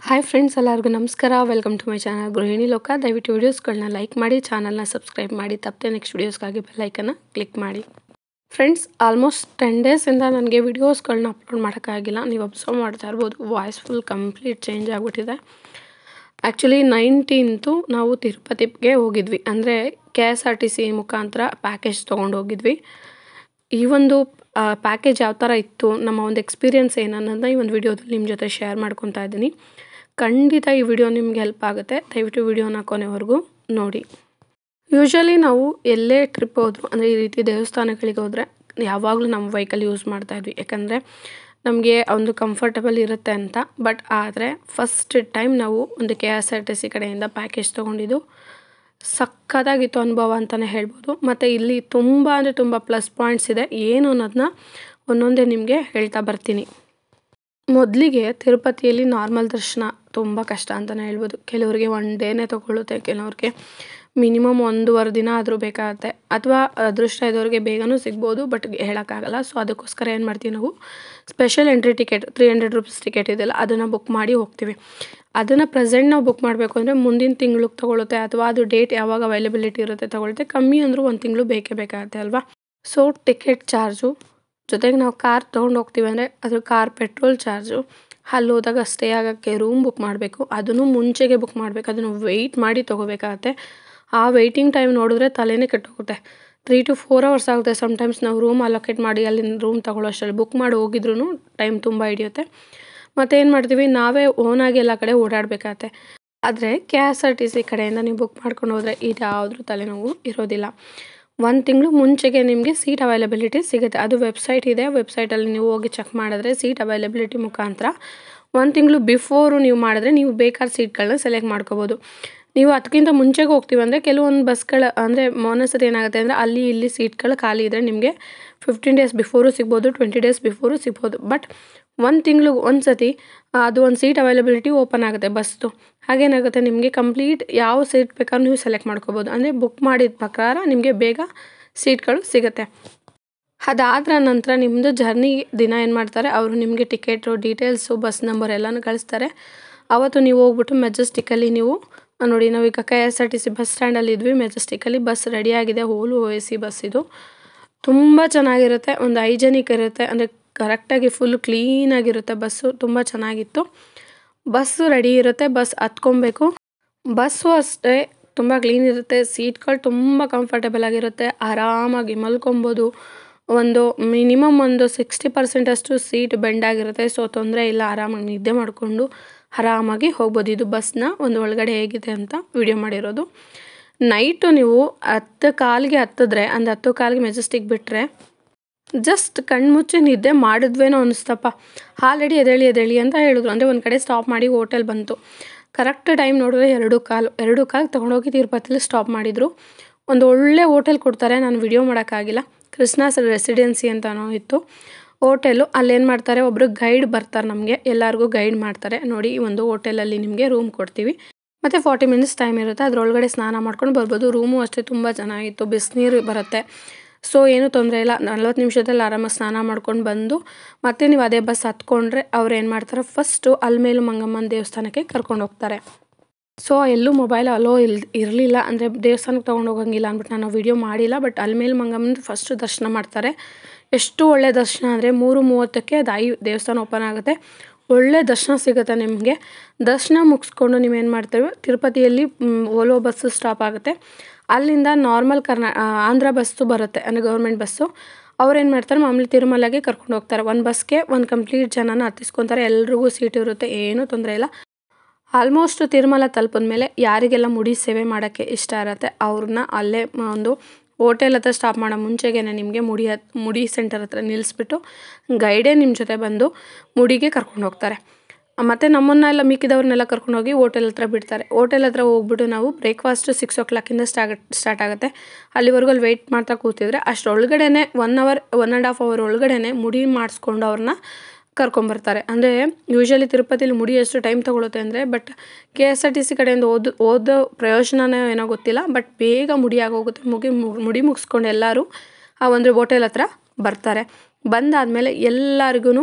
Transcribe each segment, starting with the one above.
hi friends ಎಲ್ಲರಿಗೂ ನಮಸ್ಕಾರ welcome to my channel ಗೃಹಿಣಿ ಲೋಕ ದಯವಿಟ್ಟು ವೀಡಿಯೋಸ್ಗಳನ್ನ ಲೈಕ್ ಮಾಡಿ ಚಾನಲ್ನ ಸಬ್ಸ್ಕ್ರೈಬ್ ಮಾಡಿ ತಪ್ಪದೆ ನೆಕ್ಸ್ಟ್ ವೀಡಿಯೋಸ್ಗಾಗಿ ಬೆಲ್ಲೈಕನ್ನ ಕ್ಲಿಕ್ ಮಾಡಿ ಫ್ರೆಂಡ್ಸ್ ಆಲ್ಮೋಸ್ಟ್ ಟೆನ್ ಡೇಸಿಂದ ನನಗೆ ವೀಡಿಯೋಸ್ಗಳನ್ನ ಅಪ್ಲೋಡ್ ಮಾಡೋಕ್ಕಾಗಿಲ್ಲ ನೀವು ಅಬ್ಸರ್ವ್ ಮಾಡ್ತಾ ಇರ್ಬೋದು ವಾಯ್ಸ್ ಫುಲ್ ಕಂಪ್ಲೀಟ್ ಚೇಂಜ್ ಆಗಿಬಿಟ್ಟಿದೆ ಆ್ಯಕ್ಚುಲಿ ನೈನ್ಟೀನ್ತು ನಾವು ತಿರುಪತಿಗೆ ಹೋಗಿದ್ವಿ ಅಂದರೆ K S R T C ಮುಖಾಂತರ ಪ್ಯಾಕೇಜ್ ತೊಗೊಂಡು ಹೋಗಿದ್ವಿ ಈ ಒಂದು ಪ್ಯಾಕೇಜ್ ಯಾವ ಥರ ಇತ್ತು ನಮ್ಮ ಒಂದು ಎಕ್ಸ್ಪೀರಿಯನ್ಸ್ ಏನು ಅನ್ನೋದನ್ನ ಈ ಒಂದು ವಿಡಿಯೋದಲ್ಲಿ ನಿಮ್ಮ ಜೊತೆ ಶೇರ್ ಮಾಡ್ಕೊತಾ ಇದ್ದೀನಿ ಖಂಡಿತ ಈ ವಿಡಿಯೋ ನಿಮ್ಗೆ ಹೆಲ್ಪ್ ಆಗುತ್ತೆ ದಯವಿಟ್ಟು ವಿಡಿಯೋನ ಕೊನೆವರೆಗೂ ನೋಡಿ ಯೂಶ್ವಲಿ ನಾವು ಎಲ್ಲೇ ಟ್ರಿಪ್ ಹೋದ್ರು ಅಂದರೆ ಈ ರೀತಿ ದೇವಸ್ಥಾನಗಳಿಗೆ ಹೋದರೆ ಯಾವಾಗಲೂ ನಮ್ಮ ವೆಹಿಕಲ್ ಯೂಸ್ ಮಾಡ್ತಾ ಇದ್ವಿ ಯಾಕಂದರೆ ನಮಗೆ ಒಂದು ಕಂಫರ್ಟಬಲ್ ಇರುತ್ತೆ ಅಂತ ಬಟ್ ಆದರೆ ಫಸ್ಟ್ ಟೈಮ್ ನಾವು ಒಂದು K S R T C ಕಡೆಯಿಂದ ಪ್ಯಾಕೇಜ್ ತೊಗೊಂಡಿದ್ದು ಸಕ್ಕತ್ತಾಗಿತ್ತು ಅನುಭವ ಅಂತಲೇ ಹೇಳ್ಬೋದು ಮತ್ತು ಇಲ್ಲಿ ತುಂಬ ಅಂದರೆ ತುಂಬ ಪ್ಲಸ್ ಪಾಯಿಂಟ್ಸ್ ಇದೆ ಏನು ಅನ್ನೋದನ್ನ ಒಂದೊಂದೇ ನಿಮಗೆ ಹೇಳ್ತಾ ಬರ್ತೀನಿ ಮೊದಲಿಗೆ ತಿರುಪತಿಯಲ್ಲಿ ನಾರ್ಮಲ್ ದರ್ಶನ ತುಂಬ ಕಷ್ಟ ಅಂತಲೇ ಹೇಳ್ಬೋದು ಕೆಲವರಿಗೆ ಒನ್ ಡೇನೇ ತೊಗೊಳುತ್ತೆ ಕೆಲವ್ರಿಗೆ ಮಿನಿಮಮ್ ಒಂದೂವರೆ ದಿನ ಆದರೂ ಬೇಕಾಗುತ್ತೆ ಅಥವಾ ಅದೃಷ್ಟ ಇದ್ದವ್ರಿಗೆ ಬೇಗನೂ ಸಿಗ್ಬೋದು ಬಟ್ ಹೇಳೋಕ್ಕಾಗಲ್ಲ ಸೊ ಅದಕ್ಕೋಸ್ಕರ ಏನು ಮಾಡ್ತೀವಿ ನಾವು special entry ticket three hundred rupees ticket ಇದೆಯಲ್ಲ ಅದನ್ನು ಬುಕ್ ಮಾಡಿ ಹೋಗ್ತೀವಿ ಅದನ್ನು ಪ್ರೆಸೆಂಟ್ ನಾವು ಬುಕ್ ಮಾಡಬೇಕು ಅಂದರೆ ಮುಂದಿನ ತಿಂಗ್ಳಿಗೆ ತೊಗೊಳುತ್ತೆ ಅಥವಾ ಅದು ಡೇಟ್ ಯಾವಾಗ ಅವೈಲಬಿಲಿಟಿ ಇರುತ್ತೆ ತೊಗೊಳುತ್ತೆ ಕಮ್ಮಿ ಅಂದರೂ ಒಂದು ತಿಂಗಳು ಬೇಕೇ ಬೇಕಾಗುತ್ತೆ ಅಲ್ವಾ ಸೊ ಟಿಕೆಟ್ ಚಾರ್ಜು ಜೊತೆಗೆ ನಾವು ಕಾರ್ ತೊಗೊಂಡು ಹೋಗ್ತೀವಿ ಅಂದರೆ ಅದ್ರ ಕಾರ್ ಪೆಟ್ರೋಲ್ ಚಾರ್ಜು ಅಲ್ಲಿ ಹೋದಾಗ ಸ್ಟೇ ಆಗೋಕ್ಕೆ ರೂಮ್ ಬುಕ್ ಮಾಡಬೇಕು ಅದನ್ನು ಮುಂಚೆಗೆ ಬುಕ್ ಮಾಡಬೇಕು ಅದನ್ನು ವೆಯ್ಟ್ ಮಾಡಿ ತೊಗೋಬೇಕಾಗತ್ತೆ ಆ ವೆಯ್ಟಿಂಗ್ ಟೈಮ್ ನೋಡಿದ್ರೆ ತಲೆನೇ ಕೆಟ್ಟೋಗುತ್ತೆ ತ್ರೀ ಟು ಫೋರ್ ಅವರ್ಸ್ ಆಗುತ್ತೆ ಸಮ್ಟೈಮ್ಸ್ ನಾವು ರೂಮ್ ಅಲೋಕೇಟ್ ಮಾಡಿ ಅಲ್ಲಿ ರೂಮ್ ತೊಗೊಳ್ಳೋ ಅಷ್ಟರಲ್ಲಿ ಬುಕ್ ಮಾಡಿ ಹೋಗಿದ್ರು ಟೈಮ್ ತುಂಬ ಹಿಡಿಯುತ್ತೆ ಮತ್ತು ಏನು ಮಾಡ್ತೀವಿ ನಾವೇ ಓನಾಗಿ ಎಲ್ಲ ಕಡೆ ಓಡಾಡಬೇಕಾಗತ್ತೆ ಆದರೆ K S R T C ಕಡೆಯಿಂದ ನೀವು ಬುಕ್ ಮಾಡ್ಕೊಂಡು ಹೋದರೆ ಇದು ಯಾವುದ್ರ ತಲೆನೋವು ಇರೋದಿಲ್ಲ ಒಂದು ತಿಂಗಳು ಮುಂಚೆಗೆ ನಿಮಗೆ ಸೀಟ್ ಅವೈಲಬಿಲಿಟಿ ಸಿಗುತ್ತೆ ಅದು ವೆಬ್ಸೈಟ್ ಇದೆ ವೆಬ್ಸೈಟಲ್ಲಿ ನೀವು ಹೋಗಿ ಚೆಕ್ ಮಾಡಿದ್ರೆ ಸೀಟ್ ಅವೈಲಬಿಲಿಟಿ ಮುಖಾಂತರ ಒಂದು ತಿಂಗಳು ಬಿಫೋರು ನೀವು ಮಾಡಿದ್ರೆ ನೀವು ಬೇಕಾದ ಸೀಟ್ಗಳನ್ನ ಸೆಲೆಕ್ಟ್ ಮಾಡ್ಕೋಬೋದು ನೀವು ಅದಕ್ಕಿಂತ ಮುಂಚೆಗೆ ಹೋಗ್ತೀವಿ ಅಂದರೆ ಕೆಲವೊಂದು ಬಸ್ಗಳ ಅಂದರೆ ಮೊನಸರಿ ಏನಾಗುತ್ತೆ ಅಂದರೆ ಅಲ್ಲಿ ಇಲ್ಲಿ ಸೀಟ್ಗಳು ಖಾಲಿ ಇದ್ದರೆ ನಿಮಗೆ ಫಿಫ್ಟೀನ್ ಡೇಸ್ ಬಿಫೋರು ಸಿಗ್ಬೋದು ಟ್ವೆಂಟಿ ಡೇಸ್ ಬಿಫೋರು ಸಿಗ್ಬೋದು ಬಟ್ ಒಂದು ತಿಂಗ್ಳಿಗೆ ಒಂದು ಸತಿ ಅದು ಒಂದು ಸೀಟ್ ಅವೈಲಬಿಲಿಟಿ ಓಪನ್ ಆಗುತ್ತೆ ಬಸ್ದು ಹಾಗೇನಾಗುತ್ತೆ ನಿಮಗೆ ಕಂಪ್ಲೀಟ್ ಯಾವ ಸೀಟ್ ಬೇಕಾದ್ರೂ ನೀವು ಸೆಲೆಕ್ಟ್ ಮಾಡ್ಕೋಬೋದು ಅಂದರೆ ಬುಕ್ ಮಾಡಿದ ಪ್ರಕಾರ ನಿಮಗೆ ಬೇಗ ಸೀಟ್ಗಳು ಸಿಗುತ್ತೆ ಅದಾದ ನಂತರ ನಿಮ್ಮದು ಜರ್ನಿ ದಿನ ಏನು ಮಾಡ್ತಾರೆ ಅವರು ನಿಮಗೆ ಟಿಕೆಟು ಡೀಟೇಲ್ಸು ಬಸ್ ನಂಬರ್ ಎಲ್ಲನೂ ಕಳಿಸ್ತಾರೆ ಅವತ್ತು ನೀವು ಹೋಗ್ಬಿಟ್ಟು ಮೆಜೆಸ್ಟಿಕಲ್ಲಿ ನೀವು ನೋಡಿ ನಾವೀಗ K S R T C bus ಸ್ಟ್ಯಾಂಡಲ್ಲಿ ಇದ್ವಿ ಮೆಜೆಸ್ಟಿಕಲ್ಲಿ ಬಸ್ ರೆಡಿಯಾಗಿದೆ ಹೋಲು ಎ ಸಿ ಬಸ್ ಇದು ತುಂಬ ಚೆನ್ನಾಗಿರುತ್ತೆ ಒಂದು ಹೈಜೆನಿಕ್ ಇರುತ್ತೆ ಅಂದರೆ ಕರೆಕ್ಟಾಗಿ ಫುಲ್ ಕ್ಲೀನಾಗಿರುತ್ತೆ ಬಸ್ಸು ತುಂಬ ಚೆನ್ನಾಗಿತ್ತು ಬಸ್ಸು ರೆಡಿ ಇರುತ್ತೆ ಬಸ್ ಹತ್ಕೊಬೇಕು ಬಸ್ಸು ಅಷ್ಟೇ ತುಂಬ ಕ್ಲೀನ್ ಇರುತ್ತೆ ಸೀಟ್ಗಳು ತುಂಬ ಕಂಫರ್ಟಬಲ್ ಆಗಿರುತ್ತೆ ಆರಾಮಾಗಿ ಮಲ್ಕೊಬೋದು ಒಂದು ಮಿನಿಮಮ್ ಒಂದು ಸಿಕ್ಸ್ಟಿ ಪರ್ಸೆಂಟಷ್ಟು ಸೀಟ್ ಬೆಂಡ್ ಆಗಿರುತ್ತೆ ಸೊ ತೊಂದರೆ ಇಲ್ಲ ಆರಾಮಾಗಿ ನಿದ್ದೆ ಮಾಡಿಕೊಂಡು ಆರಾಮಾಗಿ ಹೋಗ್ಬೋದು ಇದು ಬಸ್ನ ಒಂದು ಒಳಗಡೆ ಹೇಗಿದೆ ಅಂತ ವಿಡಿಯೋ ಮಾಡಿರೋದು ನೈಟು ನೀವು ಹತ್ತು ಕಾಲಿಗೆ ಹತ್ತಿದ್ರೆ ಅಂದರೆ ಹತ್ತು ಕಾಲಿಗೆ ಮೆಜೆಸ್ಟಿಕ್ ಬಿಟ್ಟರೆ ಜಸ್ಟ್ ಕಣ್ಮುಚ್ಚಿ ನಿದ್ದೆ ಮಾಡಿದ್ವೇನೋ ಅನಿಸ್ತಪ್ಪ ಆಲ್ರೆಡಿ ಎದೇಳಿ ಎದೇಳಿ ಅಂತ ಹೇಳಿದ್ರು ಅಂದರೆ ಒಂದು ಕಡೆ ಸ್ಟಾಪ್ ಮಾಡಿ ಹೋಟೆಲ್ ಬಂತು ಕರೆಕ್ಟ್ ಟೈಮ್ ನೋಡಿದ್ರೆ ಎರಡು ಕಾಲು ಎರಡು ಕಾಲು ತೊಗೊಂಡೋಗಿ ತಿರುಪತಿಲಿ ಸ್ಟಾಪ್ ಮಾಡಿದರು ಒಂದು ಒಳ್ಳೆ ಹೋಟೆಲ್ ಕೊಡ್ತಾರೆ ನಾನು ವಿಡಿಯೋ ಮಾಡೋಕ್ಕಾಗಿಲ್ಲ ಕೃಷ್ಣಾಸ್ ರೆಸಿಡೆನ್ಸಿ ಅಂತಲೂ ಇತ್ತು ಹೋಟೆಲು ಅಲ್ಲೇನು ಮಾಡ್ತಾರೆ ಒಬ್ಬರು ಗೈಡ್ ಬರ್ತಾರೆ ನಮಗೆ ಎಲ್ಲರಿಗೂ ಗೈಡ್ ಮಾಡ್ತಾರೆ ನೋಡಿ ಈ ಒಂದು ಹೋಟೆಲಲ್ಲಿ ನಿಮಗೆ ರೂಮ್ ಕೊಡ್ತೀವಿ ಮತ್ತು ಫಾರ್ಟಿ ಮಿನಿಟ್ಸ್ ಟೈಮ್ ಇರುತ್ತೆ ಅದರೊಳಗಡೆ ಸ್ನಾನ ಮಾಡ್ಕೊಂಡು ಬರ್ಬೋದು ರೂಮು ಅಷ್ಟೇ ತುಂಬ ಚೆನ್ನಾಗಿತ್ತು ಬಿಸಿನೀರು ಬರುತ್ತೆ ಸೊ ಏನೂ ತೊಂದರೆ ಇಲ್ಲ ನಲ್ವತ್ತು ನಿಮಿಷದಲ್ಲಿ ಆರಾಮಾಗಿ ಸ್ನಾನ ಮಾಡ್ಕೊಂಡು ಬಂದು ಮತ್ತೆ ನೀವು ಅದೇ ಬಸ್ ಹತ್ಕೊಂಡ್ರೆ ಅವ್ರು ಏನು ಮಾಡ್ತಾರೆ ಫಸ್ಟು ಅಲ್ಮೇಲು ಮಂಗಮ್ಮನ ದೇವಸ್ಥಾನಕ್ಕೆ ಕರ್ಕೊಂಡು ಹೋಗ್ತಾರೆ ಸೊ ಎಲ್ಲೂ ಮೊಬೈಲ್ ಅಲೋ ಇಲ್ ಇರಲಿಲ್ಲ ಅಂದರೆ ದೇವಸ್ಥಾನಕ್ಕೆ ತೊಗೊಂಡು ಹೋಗಂಗಿಲ್ಲ ಅಂದ್ಬಿಟ್ಟು ನಾನು ವೀಡಿಯೋ ಮಾಡಿಲ್ಲ ಬಟ್ ಅಲ್ಮೇಲು ಮಂಗಮ್ಮನ ಫಸ್ಟು ದರ್ಶನ ಮಾಡ್ತಾರೆ ಎಷ್ಟು ಒಳ್ಳೆ ದರ್ಶನ ಅಂದರೆ ಮೂರು ಮೂವತ್ತಕ್ಕೆ ಅದು ಐ ದೇವಸ್ಥಾನ ಓಪನ್ ಆಗುತ್ತೆ ಒಳ್ಳೆ ದರ್ಶನ ಸಿಗುತ್ತೆ ನಿಮಗೆ ದರ್ಶನ ಮುಗಿಸ್ಕೊಂಡು ನೀವೇನು ಮಾಡ್ತೀವಿ ತಿರುಪತಿಯಲ್ಲಿ ಓಲೋ ಬಸ್ಸು ಸ್ಟಾಪ್ ಆಗುತ್ತೆ ಅಲ್ಲಿಂದ ನಾರ್ಮಲ್ ಕರ್ನಾ ಆಂಧ್ರ ಬಸ್ಸು ಬರುತ್ತೆ ಅಂದರೆ ಗೌರ್ಮೆಂಟ್ ಬಸ್ಸು ಅವ್ರೇನು ಮಾಡ್ತಾರೆ ಮಾಮೂಲಿ ತಿರುಮಲಗೆ ಕರ್ಕೊಂಡು ಹೋಗ್ತಾರೆ ಒಂದು ಬಸ್ಗೆ ಒಂದು ಕಂಪ್ಲೀಟ್ ಜನನ ಹತ್ತಿಸ್ಕೊತಾರೆ ಎಲ್ರಿಗೂ ಸೀಟ್ ಇರುತ್ತೆ ಏನೂ ತೊಂದರೆ ಇಲ್ಲ ಆಲ್ಮೋಸ್ಟ್ ತಿರುಮಲ ತಲುಪಿದ ಮೇಲೆ ಯಾರಿಗೆಲ್ಲ ಮುಡಿ ಸೇವೆ ಮಾಡೋಕ್ಕೆ ಇಷ್ಟ ಇರುತ್ತೆ ಅವ್ರನ್ನ ಅಲ್ಲೇ ಒಂದು ಹೋಟೆಲ್ ಹತ್ರ ಸ್ಟಾಪ್ ಮಾಡೋ ಮುಂಚೆಗೆ ನಿಮಗೆ ಮುಡಿ ಹತ್ ಮುಡಿ ಸೆಂಟರ್ ಹತ್ರ ನಿಲ್ಲಿಸ್ಬಿಟ್ಟು ಗೈಡೇ ನಿಮ್ಮ ಜೊತೆ ಬಂದು ಮುಡಿಗೆ ಕರ್ಕೊಂಡು ಹೋಗ್ತಾರೆ ಮತ್ತು ನಮ್ಮನ್ನೆಲ್ಲ ಮಿಕ್ಕಿದವ್ರನ್ನೆಲ್ಲ ಕರ್ಕೊಂಡೋಗಿ ಹೋಟೆಲ್ ಹತ್ರ ಬಿಡ್ತಾರೆ ಹೋಟೆಲ್ ಹತ್ರ ಹೋಗ್ಬಿಟ್ಟು ನಾವು ಬ್ರೇಕ್ಫಾಸ್ಟ್ ಸಿಕ್ಸ್ ಓ ಕ್ಲಾಕಿಂದ ಸ್ಟಾರ್ಟ್ ಸ್ಟಾರ್ಟ್ ಆಗುತ್ತೆ ಅಲ್ಲಿವರೆಗೂ ಅಲ್ಲಿ ವೆಯ್ಟ್ ಮಾಡ್ತಾ ಕೂತಿದ್ರೆ ಅಷ್ಟರೊಳಗಡೆ one hour one and half hour ಒಳಗಡೆ ಮುಡಿ ಮಾಡಿಸ್ಕೊಂಡು ಅವ್ರನ್ನ ಕರ್ಕೊಂಬರ್ತಾರೆ ಅಂದರೆ ಯೂಶ್ವಲಿ ತಿರುಪತಿಲಿ ಮುಡಿ ಎಷ್ಟು ಟೈಮ್ ತೊಗೊಳುತ್ತೆ ಅಂದರೆ but K S R T C ಕಡೆಯಿಂದ ಓದು ಓದೋ ಪ್ರಯೋಜನನೇ ಏನೋ ಗೊತ್ತಿಲ್ಲ ಬಟ್ ಬೇಗ ಮುಡಿ ಆಗೋಗುತ್ತೆ ಮುಗಿ ಮುಡಿ ಮುಗಿಸ್ಕೊಂಡು ಎಲ್ಲರೂ ಆ ಒಂದು ಹೋಟೆಲ್ ಹತ್ರ ಬರ್ತಾರೆ ಬಂದಾದಮೇಲೆ ಎಲ್ಲರಿಗೂ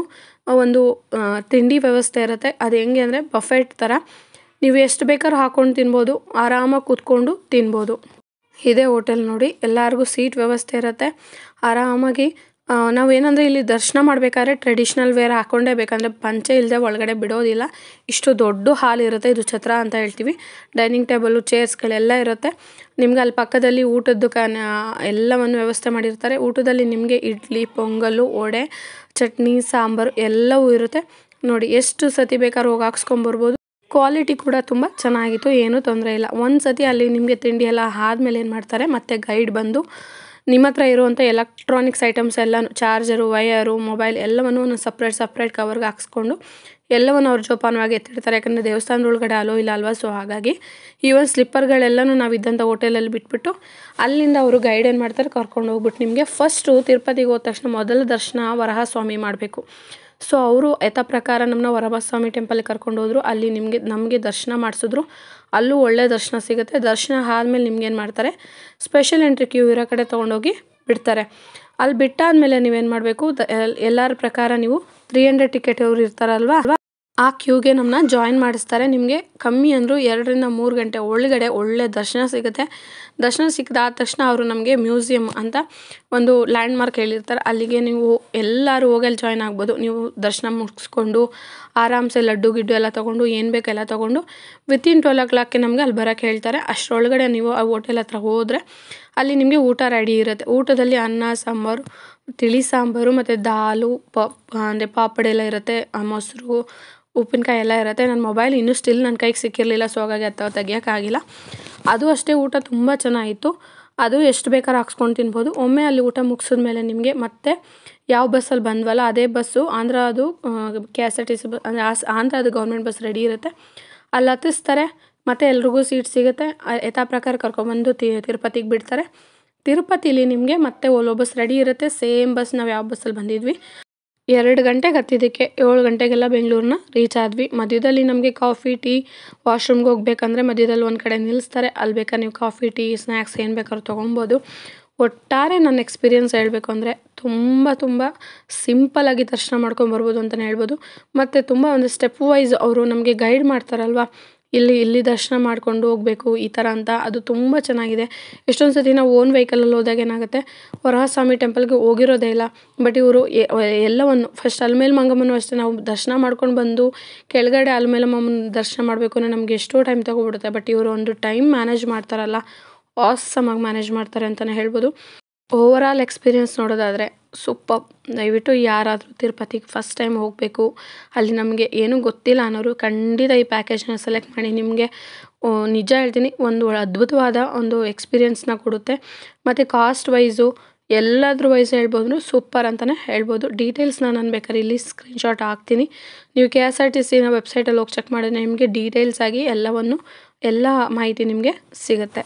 ಒಂದು ಆ, ತಿಂಡಿ ವ್ಯವಸ್ಥೆ ಇರುತ್ತೆ ಅದು ಹೆಂಗೆ ಅಂದರೆ ಬಫೆಟ್ ಥರ ನೀವು ಎಷ್ಟು ಬೇಕಾದ್ರೂ ಹಾಕ್ಕೊಂಡು ತಿನ್ಬೋದು ಆರಾಮಾಗಿ ಕೂತ್ಕೊಂಡು ತಿನ್ಬೋದು ಇದೇ ಹೋಟೆಲ್ ನೋಡಿ ಎಲ್ಲರಿಗೂ ಸೀಟ್ ವ್ಯವಸ್ಥೆ ಇರುತ್ತೆ ಆರಾಮಾಗಿ ಆ, ನಾವೇನಂದರೆ ಇಲ್ಲಿ ದರ್ಶನ ಮಾಡಬೇಕಾದ್ರೆ ಟ್ರೆಡಿಷ್ನಲ್ ವೇರ್ ಹಾಕ್ಕೊಂಡೇ ಬೇಕಂದರೆ ಪಂಚೆ ಇಲ್ಲದೆ ಒಳಗಡೆ ಬಿಡೋದಿಲ್ಲ ಇಷ್ಟು ದೊಡ್ಡ ಹಾಲ್ ಇರುತ್ತೆ ಇದು ಛತ್ರ ಅಂತ ಹೇಳ್ತೀವಿ ಡೈನಿಂಗ್ ಟೇಬಲು ಚೇರ್ಸ್ಗಳೆಲ್ಲ ಇರುತ್ತೆ ನಿಮ್ಗೆ ಅಲ್ಲಿ ಪಕ್ಕದಲ್ಲಿ ಊಟದ್ದು ಕಾನ ಎಲ್ಲವನ್ನು ವ್ಯವಸ್ಥೆ ಮಾಡಿರ್ತಾರೆ ಊಟದಲ್ಲಿ ನಿಮಗೆ ಇಡ್ಲಿ ಪೊಂಗಲ್ಲು ವಡೆ ಚಟ್ನಿ ಸಾಂಬಾರು ಎಲ್ಲವೂ ಇರುತ್ತೆ ನೋಡಿ ಎಷ್ಟು ಸತಿ ಬೇಕಾದ್ರೂ ಹೋಗಿ ಹಾಕ್ಸ್ಕೊಂಬರ್ಬೋದು ಕ್ವಾಲಿಟಿ ಕೂಡ ತುಂಬ ಚೆನ್ನಾಗಿತ್ತು ಏನೂ ತೊಂದರೆ ಇಲ್ಲ ಒಂದು ಸತಿ ಅಲ್ಲಿ ನಿಮಗೆ ತಿಂಡಿ ಎಲ್ಲ ಆದಮೇಲೆ ಏನು ಮಾಡ್ತಾರೆ ಮತ್ತೆ ಗೈಡ್ ಬಂದು ನಿಮ್ಮ ಹತ್ರ ಇರುವಂಥ ಎಲೆಕ್ಟ್ರಾನಿಕ್ಸ್ ಐಟಮ್ಸ್ ಎಲ್ಲನೂ ಚಾರ್ಜರು ವಯರು ಮೊಬೈಲ್ ಎಲ್ಲವನ್ನು ಒಂದು ಸಪ್ರೇಟ್ ಸಪ್ರೇಟ್ ಕವರ್ಗೆ ಹಾಕ್ಸ್ಕೊಂಡು ಎಲ್ಲವನ್ನು ಅವ್ರು ಜೋಪಾನವಾಗಿ ಎತ್ತಿಡ್ತಾರೆ ಯಾಕಂದರೆ ದೇವಸ್ಥಾನದೊಳಗಡೆ ಅಲೋ ಇಲ್ಲ ಅಲ್ವಾ ಸೊ ಹಾಗಾಗಿ ಈವನ್ ಸ್ಲಿಪ್ಪರ್ಗಳೆಲ್ಲನೂ ನಾವು ಇದ್ದಂಥ ಹೋಟೆಲಲ್ಲಿ ಬಿಟ್ಬಿಟ್ಟು ಅಲ್ಲಿಂದ ಅವರು ಗೈಡ್ ಏನು ಮಾಡ್ತಾರೆ ಕರ್ಕೊಂಡು ಹೋಗ್ಬಿಟ್ಟು ನಿಮಗೆ ಫಸ್ಟು ತಿರುಪತಿಗೆ ಹೋದ ತಕ್ಷಣ ಮೊದಲ ದರ್ಶನ ವರಹಸ್ವಾಮಿ ಮಾಡಬೇಕು ಸೊ ಅವರು ಯಥಾ ಪ್ರಕಾರ ನಮ್ಮನ್ನ ವರಹಸ್ವಾಮಿ ಟೆಂಪಲ್ಗೆ ಕರ್ಕೊಂಡು ಹೋದ್ರು ಅಲ್ಲಿ ನಿಮಗೆ ನಮಗೆ ದರ್ಶನ ಮಾಡಿಸಿದ್ರು ಅಲ್ಲೂ ಒಳ್ಳೆ ದರ್ಶನ ಸಿಗುತ್ತೆ ದರ್ಶನ ಆದಮೇಲೆ ನಿಮ್ಗೆ ಏನು ಮಾಡ್ತಾರೆ ಸ್ಪೆಷಲ್ ಎಂಟ್ರಿ ಕ್ಯೂ ಇರೋ ಕಡೆ ತೊಗೊಂಡೋಗಿ ಬಿಡ್ತಾರೆ ಅಲ್ಲಿ ಬಿಟ್ಟಾದ್ಮೇಲೆ ನೀವೇನು ಮಾಡಬೇಕು ಎಲ್ಲರ ಪ್ರಕಾರ ನೀವು ತ್ರೀ ಹಂಡ್ರೆಡ್ ಟಿಕೆಟ್ ಅವ್ರು ಇರ್ತಾರಲ್ವಾ ಆ ಕ್ಯೂಗೆ ನಮ್ಮನ್ನ ಜಾಯಿನ್ ಮಾಡಿಸ್ತಾರೆ ನಿಮಗೆ ಕಮ್ಮಿ ಅಂದರೂ ಎರಡರಿಂದ ಮೂರು ಗಂಟೆ ಒಳಗಡೆ ಒಳ್ಳೆ ದರ್ಶನ ಸಿಗುತ್ತೆ ದರ್ಶನ ಸಿಕ್ಕಿದಾದ ತಕ್ಷಣ ಅವರು ನಮಗೆ ಮ್ಯೂಸಿಯಂ ಅಂತ ಒಂದು ಲ್ಯಾಂಡ್ ಮಾರ್ಕ್ ಹೇಳಿರ್ತಾರೆ ಅಲ್ಲಿಗೆ ನೀವು ಎಲ್ಲರೂ ಹೋಗಿ ಅಲ್ಲಿ ಜಾಯ್ನ್ ಆಗ್ಬೋದು ನೀವು ದರ್ಶನ ಮುಗಿಸ್ಕೊಂಡು ಆರಾಮ್ಸೆ ಲಡ್ಡು ಗಿಡ್ಡು ಎಲ್ಲ ತೊಗೊಂಡು ಏನು ಬೇಕೆಲ್ಲ ತೊಗೊಂಡು ವಿತಿನ್ ಟ್ವೆಲ್ ಓ ಕ್ಲಾಕ್ಗೆ ನಮಗೆ ಅಲ್ಲಿ ಬರೋಕ್ಕೆ ಹೇಳ್ತಾರೆ ಅಷ್ಟರೊಳಗಡೆ ನೀವು ಆ ಹೋಟೆಲ್ ಹತ್ರ ಹೋದರೆ ಅಲ್ಲಿ ನಿಮಗೆ ಊಟ ರೆಡಿ ಇರುತ್ತೆ ಊಟದಲ್ಲಿ ಅನ್ನ ಸಾಂಬಾರು ತಿಳಿ ಸಾಂಬಾರು ಮತ್ತು ದಾಲು ಪ ಅಂದರೆ ಪಾಪಡ್ ಎಲ್ಲ ಇರುತ್ತೆ ಆ ಮೊಸರು ಉಪ್ಪಿನಕಾಯಿ ಎಲ್ಲ ಇರುತ್ತೆ ನನ್ನ ಮೊಬೈಲ್ ಇನ್ನೂ ಸ್ಟಿಲ್ ನನ್ನ ಕೈಗೆ ಸಿಕ್ಕಿರಲಿಲ್ಲ ಸೊ ಹಾಗಾಗಿ ಅದು ತೆಗಿಯೋಕ್ಕಾಗಿಲ್ಲ ಅದು ಅಷ್ಟೇ ಊಟ ತುಂಬ ಚೆನ್ನಾಗಿತ್ತು ಅದು ಎಷ್ಟು ಬೇಕಾದ್ರೂ ಹಾಕ್ಸ್ಕೊಂಡು ತಿನ್ಬೋದು ಒಮ್ಮೆ ಅಲ್ಲಿ ಊಟ ಮುಗಿಸಿದ್ಮೇಲೆ ನಿಮಗೆ ಮತ್ತೆ ಯಾವ ಬಸ್ಸಲ್ಲಿ ಬಂದ್ವಲ್ಲ ಅದೇ ಬಸ್ಸು ಆಂಧ್ರ ಅದು K S R T C ಬ ಅಂದರೆ ಆಂಧ್ರ ಅದು ಗೌರ್ಮೆಂಟ್ ಬಸ್ ರೆಡಿ ಇರುತ್ತೆ ಅಲ್ಲಿ ಹತ್ತಿಸ್ತಾರೆ ಮತ್ತು ಎಲ್ರಿಗೂ ಸೀಟ್ ಸಿಗುತ್ತೆ ಆ- ಯಥಾ ಪ್ರಕಾರ ಕರ್ಕೊಂಬಂದು ತಿ ತಿರುಪತಿಗೆ ಬಿಡ್ತಾರೆ ತಿರುಪತಿಲಿ ನಿಮಗೆ ಮತ್ತೆ ಓಲೋ ಬಸ್ ರೆಡಿ ಇರುತ್ತೆ ಸೇಮ್ ಬಸ್ ನಾವು ಯಾವ ಬಸ್ಸಲ್ಲಿ ಬಂದಿದ್ವಿ ಎರಡು ಗಂಟೆಗೆ ಹತ್ತಿದ್ದಕ್ಕೆ ಏಳು ಗಂಟೆಗೆಲ್ಲ ಬೆಂಗಳೂರನ್ನ ರೀಚ್ ಆದ್ವಿ ಮಧ್ಯದಲ್ಲಿ ನಮಗೆ ಕಾಫಿ ಟೀ ವಾಶ್ರೂಮ್ಗೆ ಹೋಗ್ಬೇಕಂದ್ರೆ ಮಧ್ಯದಲ್ಲಿ ಒಂದು ಕಡೆ ನಿಲ್ಲಿಸ್ತಾರೆ ಅಲ್ಲಿ ಬೇಕಾದ್ರೆ ನೀವು ಕಾಫಿ ಟೀ ಸ್ನ್ಯಾಕ್ಸ್ ಏನು ಬೇಕಾದ್ರೂ ತೊಗೊಬೋದು ಒಟ್ಟಾರೆ ನನ್ನ ಎಕ್ಸ್ಪೀರಿಯನ್ಸ್ ಹೇಳಬೇಕು ಅಂದರೆ ತುಂಬ ತುಂಬ ಸಿಂಪಲಾಗಿ ದರ್ಶನ ಮಾಡ್ಕೊಂಬರ್ಬೋದು ಅಂತಲೇ ಹೇಳ್ಬೋದು ಮತ್ತು ತುಂಬ ಒಂದು ಸ್ಟೆಪ್ ವೈಸ್ ಅವರು ನಮಗೆ ಗೈಡ್ ಮಾಡ್ತಾರಲ್ವ ಇಲ್ಲಿ ಇಲ್ಲಿ ದರ್ಶನ ಮಾಡ್ಕೊಂಡು ಹೋಗಬೇಕು ಈ ಥರ ಅಂತ ಅದು ತುಂಬ ಚೆನ್ನಾಗಿದೆ ಎಷ್ಟೊಂದು ಸತಿ ನಾವು ಓನ್ ವೆಹಿಕಲಲ್ಲಿ ಹೋದಾಗ ಏನಾಗುತ್ತೆ ವರಹಸ್ವಾಮಿ ಟೆಂಪಲ್ಗೆ ಹೋಗಿರೋದೇ ಇಲ್ಲ ಬಟ್ ಇವರು ಎಲ್ಲವನ್ನು ಫಸ್ಟ್ ಅಲ್ಮೇಲೆ ಮಂಗಮ್ಮನೂ ಅಷ್ಟೇ ನಾವು ದರ್ಶನ ಮಾಡ್ಕೊಂಡು ಬಂದು ಕೆಳಗಡೆ ಅಲ್ಮೇಲೆ ಮಂಗಮ್ಮನ ದರ್ಶನ ಮಾಡಬೇಕು ಅಂದರೆ ನಮಗೆ ಎಷ್ಟೋ ಟೈಮ್ ತೊಗೊಬಿಡುತ್ತೆ ಬಟ್ ಇವರು ಒಂದು ಟೈಮ್ ಮ್ಯಾನೇಜ್ ಮಾಡ್ತಾರಲ್ಲ ಆಸಮಾಗಿ ಮ್ಯಾನೇಜ್ ಮಾಡ್ತಾರೆ ಅಂತಲೇ ಹೇಳ್ಬೋದು ಓವರ್ ಆಲ್ ಎಕ್ಸ್ಪೀರಿಯನ್ಸ್ ನೋಡೋದಾದರೆ ಸೂಪರ್ ದಯವಿಟ್ಟು ಯಾರಾದರೂ ತಿರುಪತಿಗೆ ಫಸ್ಟ್ ಟೈಮ್ ಹೋಗಬೇಕು ಅಲ್ಲಿ ನಮಗೆ ಏನೂ ಗೊತ್ತಿಲ್ಲ ಅನ್ನೋರು ಖಂಡಿತ ಈ ಪ್ಯಾಕೇಜ್ನ ಸೆಲೆಕ್ಟ್ ಮಾಡಿ ನಿಮಗೆ ಆ, ನಿಜ ಹೇಳ್ತೀನಿ ಒಂದು ಅದ್ಭುತವಾದ ಒಂದು ಎಕ್ಸ್ಪೀರಿಯನ್ಸ್ನ ಕೊಡುತ್ತೆ ಮತ್ತು ಕಾಸ್ಟ್ ವೈಸು ಎಲ್ಲದ್ರ ವೈಸ್ ಹೇಳ್ಬೋದು ಸೂಪರ್ ಅಂತಲೇ ಹೇಳ್ಬೋದು ಡೀಟೇಲ್ಸ್ನ ನಾನು ಬೇಕಾದ್ರೆ ಇಲ್ಲಿ ಸ್ಕ್ರೀನ್ಶಾಟ್ ಹಾಕ್ತೀನಿ ನೀವು ಕೆ ಎಸ್ ಆರ್ ಟಿ ಸಿನ ವೆಬ್ಸೈಟಲ್ಲಿ ಹೋಗಿ ಚೆಕ್ ಮಾಡಿದ್ರೆ ನಿಮಗೆ ಡೀಟೇಲ್ಸ್ ಆಗಿ ಎಲ್ಲವನ್ನು ಎಲ್ಲ ಮಾಹಿತಿ ನಿಮಗೆ ಸಿಗುತ್ತೆ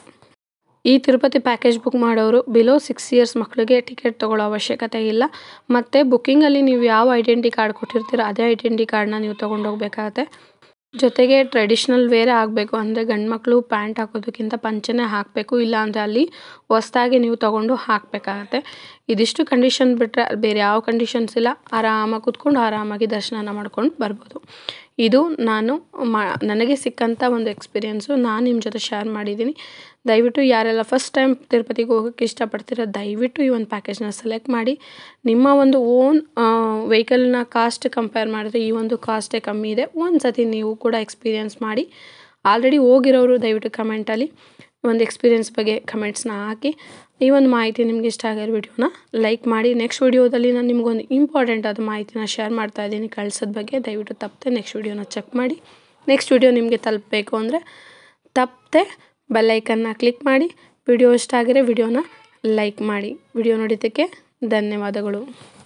ಈ ತಿರುಪತಿ ಪ್ಯಾಕೇಜ್ ಬುಕ್ ಮಾಡೋರು ಬಿಲೋ ಸಿಕ್ಸ್ ಇಯರ್ಸ್ ಮಕ್ಕಳಿಗೆ ಟಿಕೆಟ್ ತೊಗೊಳ್ಳೋ ಅವಶ್ಯಕತೆ ಇಲ್ಲ ಮತ್ತು ಬುಕ್ಕಿಂಗಲ್ಲಿ ನೀವು ಯಾವ ಐಡೆಂಟಿ ಕಾರ್ಡ್ ಕೊಟ್ಟಿರ್ತೀರೋ ಅದೇ ಐಡೆಂಟಿ ಕಾರ್ಡ್ನ ನೀವು ತೊಗೊಂಡೋಗ್ಬೇಕಾಗತ್ತೆ ಜೊತೆಗೆ ಟ್ರೆಡಿಷ್ನಲ್ ವೇರೇ ಆಗಬೇಕು ಅಂದರೆ ಗಂಡು ಮಕ್ಕಳು ಪ್ಯಾಂಟ್ ಹಾಕೋದಕ್ಕಿಂತ ಪಂಚೆನೇ ಹಾಕಬೇಕು ಇಲ್ಲ ಅಂದರೆ ಅಲ್ಲಿ ಹೊಸ್ದಾಗಿ ನೀವು ತೊಗೊಂಡು ಹಾಕಬೇಕಾಗತ್ತೆ ಇದಿಷ್ಟು ಕಂಡೀಷನ್ ಬಿಟ್ಟರೆ ಬೇರೆ ಯಾವ ಕಂಡೀಷನ್ಸ್ ಇಲ್ಲ ಆರಾಮಾಗಿ ಕೂತ್ಕೊಂಡು ಆರಾಮಾಗಿ ದರ್ಶನ ಮಾಡ್ಕೊಂಡು ಬರ್ಬೋದು ಇದು ನಾನು ಮಾ ನನಗೆ ಸಿಕ್ಕಂಥ ಒಂದು ಎಕ್ಸ್ಪೀರಿಯೆನ್ಸು ನಾನು ನಿಮ್ಮ ಜೊತೆ ಶೇರ್ ಮಾಡಿದ್ದೀನಿ ದಯವಿಟ್ಟು ಯಾರೆಲ್ಲ ಫಸ್ಟ್ ಟೈಮ್ ತಿರುಪತಿಗೆ ಹೋಗೋಕ್ಕೆ ಇಷ್ಟಪಡ್ತೀರೋ ದಯವಿಟ್ಟು ಈ ಒಂದು ಪ್ಯಾಕೇಜ್ನ ಸೆಲೆಕ್ಟ್ ಮಾಡಿ ನಿಮ್ಮ ಒಂದು ಓನ್ ವೆಹಿಕಲ್ನ ಕಾಸ್ಟ್ ಕಂಪೇರ್ ಮಾಡಿದ್ರೆ ಈ ಒಂದು ಕಾಸ್ಟೇ ಕಮ್ಮಿ ಇದೆ ಒಂದು ಸತಿ ನೀವು ಕೂಡ ಎಕ್ಸ್ಪೀರಿಯೆನ್ಸ್ ಮಾಡಿ ಆಲ್ರೆಡಿ ಹೋಗಿರೋರು ದಯವಿಟ್ಟು ಕಮೆಂಟಲ್ಲಿ ಒಂದು ಎಕ್ಸ್ಪೀರಿಯೆನ್ಸ್ ಬಗ್ಗೆ ಕಮೆಂಟ್ಸ್ನ ಹಾಕಿ ಈ ಒಂದು ಮಾಹಿತಿ ನಿಮ್ಗೆ ಇಷ್ಟ ಆಗಿರೋ ವಿಡಿಯೋನ ಲೈಕ್ ಮಾಡಿ ನೆಕ್ಸ್ಟ್ ವಿಡಿಯೋದಲ್ಲಿ ನಾನು ನಿಮ್ಗೊಂದು ಇಂಪಾರ್ಟೆಂಟ್ ಆದ ಮಾಹಿತಿನ ಶೇರ್ ಮಾಡ್ತಾ ಇದ್ದೀನಿ ಕಳ್ಸೋದ ಬಗ್ಗೆ ದಯವಿಟ್ಟು ತಪ್ಪದೆ ನೆಕ್ಸ್ಟ್ ವಿಡಿಯೋನ ಚೆಕ್ ಮಾಡಿ ನೆಕ್ಸ್ಟ್ ವಿಡಿಯೋ ನಿಮಗೆ ತಲುಪಬೇಕು ಅಂದರೆ ತಪ್ಪದೆ ಬೆಲ್ಲೈಕನ್ನ ಕ್ಲಿಕ್ ಮಾಡಿ ವಿಡಿಯೋ ಇಷ್ಟ ಆಗಿರೋ ವಿಡಿಯೋನ ಲೈಕ್ ಮಾಡಿ ವಿಡಿಯೋ ನೋಡಿದ್ದಕ್ಕೆ ಧನ್ಯವಾದಗಳು